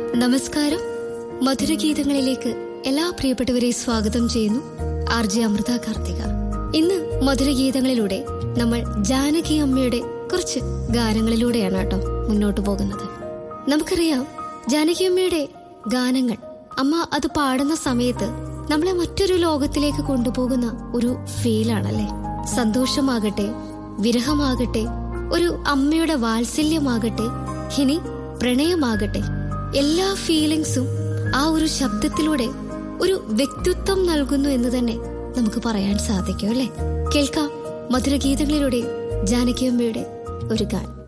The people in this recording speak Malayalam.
നമസ്കാരം മധുരഗീതങ്ങളിലേക്ക് എല്ലാ പ്രിയപ്പെട്ടവരെയും സ്വാഗതം ചെയ്യുന്നു ആർ ജെ അമൃത കാർത്തിക ഇന്ന് മധുരഗീതങ്ങളിലൂടെ നമ്മൾ ജാനകി അമ്മയുടെ കുറച്ച് ഗാനങ്ങളിലൂടെയാണ് കേട്ടോ മുന്നോട്ട് പോകുന്നത് നമുക്കറിയാം ജാനകി അമ്മയുടെ ഗാനങ്ങൾ അമ്മ അത് പാടുന്ന സമയത്ത് നമ്മളെ മറ്റൊരു ലോകത്തിലേക്ക് കൊണ്ടുപോകുന്ന ഒരു ഫീലാണല്ലേ സന്തോഷമാകട്ടെ വിരഹമാകട്ടെ ഒരു അമ്മയുടെ വാത്സല്യമാകട്ടെ ഇനി പ്രണയമാകട്ടെ എല്ലാ ഫീലിങ്സും ആ ഒരു ശബ്ദത്തിലൂടെ ഒരു വ്യക്തിത്വം നൽകുന്നു എന്ന് തന്നെ നമുക്ക് പറയാൻ സാധിക്കും അല്ലേ കേൾക്കാം മധുരഗീതങ്ങളിലൂടെ ജാനകിയമ്മയുടെ ഒരു ഗാനം